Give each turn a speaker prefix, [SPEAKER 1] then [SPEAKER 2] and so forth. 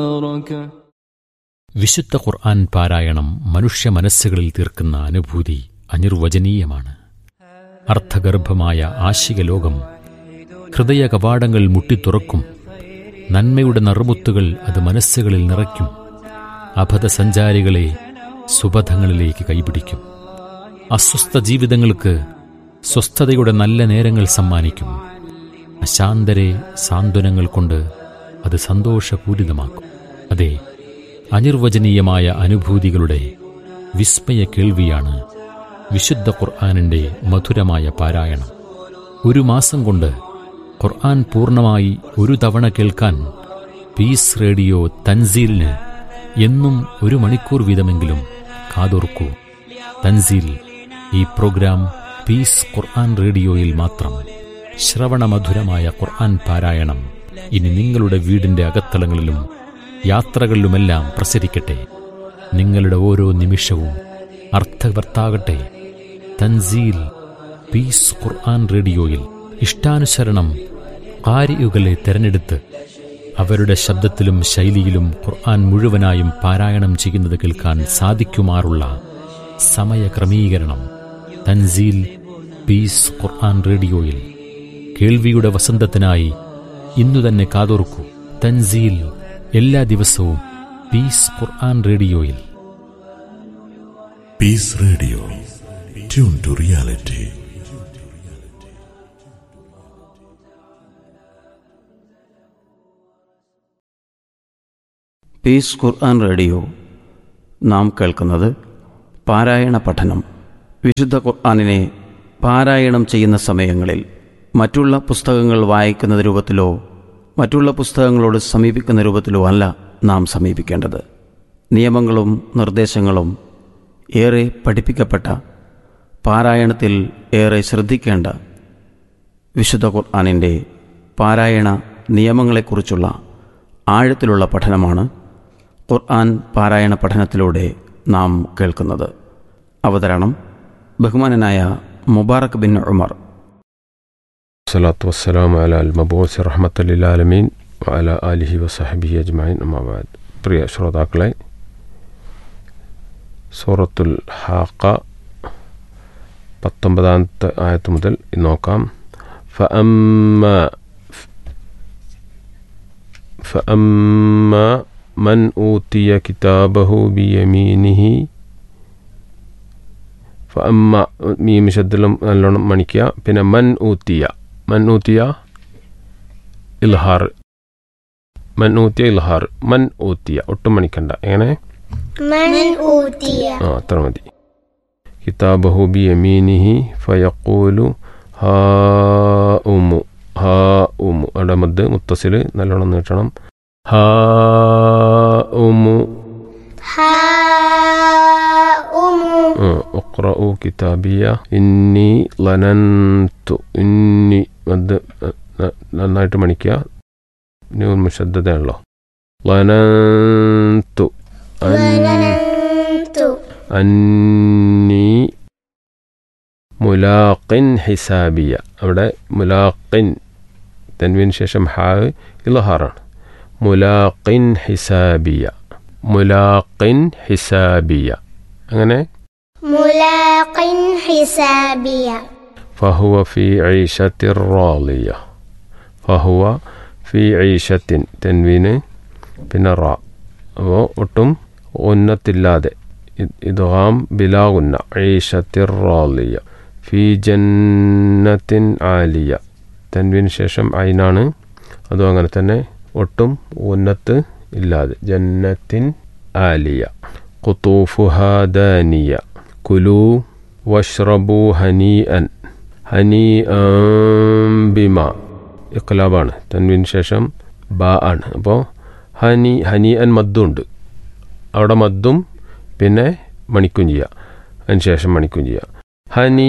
[SPEAKER 1] വിശുദ്ധ ഖുർആൻ പാരായണം മനുഷ്യ മനസ്സുകളിൽ തീർക്കുന്ന അനുഭൂതി അനിർവചനീയമാണ് അർത്ഥഗർഭമായ ആശിക ലോകം ഹൃദയ കവാടങ്ങൾ മുട്ടിത്തുറക്കും നന്മയുടെ നറുമുത്തുകൾ അത് മനസ്സുകളിൽ നിറയ്ക്കും അബദ്ധസഞ്ചാരികളെ സുബധങ്ങളിലേക്ക് കൈപിടിക്കും അസ്വസ്ഥ ജീവിതങ്ങൾക്ക് സ്വസ്ഥതയുടെ നല്ല നേരങ്ങൾ സമ്മാനിക്കും അശാന്തരെ സാന്ത്വനങ്ങൾ കൊണ്ട് അത് സന്തോഷപൂരിതമാക്കും അതെ അനിർവചനീയമായ അനുഭൂതികളുടെ വിസ്മയ കേൾവിയാണ് വിശുദ്ധ ഖുർആാനിൻ്റെ മധുരമായ പാരായണം ഒരു മാസം കൊണ്ട് ഖുർആൻ പൂർണ്ണമായി ഒരു തവണ കേൾക്കാൻ പീസ് റേഡിയോ തൻസീലിന് എന്നും ഒരു മണിക്കൂർ വീതമെങ്കിലും കാതോർക്കൂ തൻസീൽ ഈ പ്രോഗ്രാം പീസ് ഖുർആൻ റേഡിയോയിൽ മാത്രം ശ്രവണമധുരമായ ഖുർആൻ പാരായണം ഇനി നിങ്ങളുടെ വീടിന്റെ അകത്തളങ്ങളിലും യാത്രകളിലുമെല്ലാം പ്രസരിക്കട്ടെ നിങ്ങളുടെ ഓരോ നിമിഷവും അർത്ഥവർത്താകട്ടെ തൻസീൽ പീസ് ഖുർആൻ റേഡിയോയിൽ ഇഷ്ടാനുസരണം കാരിയുകളെ തെരഞ്ഞെടുത്ത് അവരുടെ ശബ്ദത്തിലും ശൈലിയിലും ഖുർആൻ മുഴുവനായും പാരായണം ചെയ്യുന്നത് കേൾക്കാൻ സാധിക്കുമാറുള്ള സമയക്രമീകരണം തൻസീൽ പീസ് ഖുർആൻ റേഡിയോയിൽ കേൾവിയുടെ വസന്തത്തിനായി ഇന്നു തന്നെ കാതോർക്കൂ തൻസീൽ എല്ലാ ദിവസവും പീസ് ഖുർആൻ റേഡിയോയിൽ
[SPEAKER 2] peace radio tune to reality
[SPEAKER 3] peace Quran radio നാം കേൾക്കുന്നത് പാരായണ പഠനം വിശുദ്ധ ഖുർആാനിനെ പാരായണം ചെയ്യുന്ന സമയങ്ങളിൽ മറ്റുള്ള പുസ്തകങ്ങൾ വായിക്കുന്ന രൂപത്തിലോ മറ്റുള്ള പുസ്തകങ്ങളോട് സമീപിക്കുന്ന രൂപത്തിലോ അല്ല നാം സമീപിക്കേണ്ടത് നിയമങ്ങളും നിർദ്ദേശങ്ങളും ഏറെ പഠിപ്പിക്കപ്പെട്ട പാരായണത്തിൽ ഏറെ ശ്രദ്ധിക്കേണ്ട വിശുദ്ധ ഖുർആാനിൻ്റെ പാരായണ നിയമങ്ങളെക്കുറിച്ചുള്ള ആഴത്തിലുള്ള പഠനമാണ് ഖുർആൻ പാരായണ പഠനത്തിലൂടെ നാം കേൾക്കുന്നത് അവതരണം ബഹുമാനനായ മുബാറക് ബിൻ ഉമർ
[SPEAKER 4] الصلاة والسلام على المبعوث رحمة للعالمين وعلى آله وصحبه أجمعين أما بعد പ്രിയ ശ്രോതാക്കളെ സൂറത്തുൽ ഹാക്ക പത്തൊമ്പതാമത്തെ ആയത്ത് മുതൽ നോക്കാം فأما فأما من أوتي كتابه بيمينه ഫഅമ്മ മീം ശബ്ദം നല്ലോണം മണിക്കുക പിന്നെ മൻ ഊത്തിയ മൻ ഊത്തിയ ഇൽഹാർ മൻ ഊത്തിയ ഇൽഹാർ മൻ ഊത്തിയ ഒട്ടും മണിക്കണ്ട എങ്ങനെ
[SPEAKER 5] من أوتي
[SPEAKER 4] ആ അത്ര മതി കിതാബഹു ബി യമീനിഹി ഫയഖൂലു ഹാ ഉമു ഹാ ഉമു അവിടെ മദ് മുത്തസിൽ നല്ലോണം നീട്ടണം ഹാ ഉമു
[SPEAKER 5] هاؤم
[SPEAKER 4] اقرأوا കിതാബിയ ഇന്നി ലനന്തു ഇന്നി അത് ന- നന്നായിട്ട് മണിക്കുക ന്യൂൻ മുഷദ്ദതയാണല്ലോ ലനന്തു അൻ-
[SPEAKER 5] ظننت
[SPEAKER 4] അന്നി മുലാഖിൻ ഹിസാബിയ അവിടെ മുലാഖിൻ തൻവിന് ശേഷം ഹാ ഇലഹാറാണ് മുലാഖിൻ ഹിസാബിയ മുലാഖിൻ ഹിസാബിയ അങ്ങനെ
[SPEAKER 5] ملاق حسابيا
[SPEAKER 4] فهو في عيشة راضية فهو في عيشة തെൻവീന് പിന്നെ റ അപ്പോൾ ഒട്ടും ഉന്നത്തില്ലാതെ ഇദ്ഗാം ബിലാ ഉന്ന ഐഷത്തിർ റാലിയ ഫി ജന്നത്തിൻ ആലിയ തെൻവിന് ശേഷം ഐനാണ് അതും അങ്ങനെ തന്നെ ഒട്ടും ഉന്നത്ത് ഇല്ലാതെ ജന്നത്തിൻ ആലിയ ഖുത്തൂഫുഹാ ദാനിയ കുലു വഷ്റബു ഹനീഅൻ ഹനീ ബിമ ഇഖ്ലാബാണ് തൻവിന് ശേഷം ബ ആണ് അപ്പോൾ ഹനി ഹനി അൻ മദ്ദുണ്ട് അവിടെ മദ്ദും പിന്നെ മണിക്കും ചെയ്യുക അതിന് ശേഷം മണിക്കും ചെയ്യുക ഹനി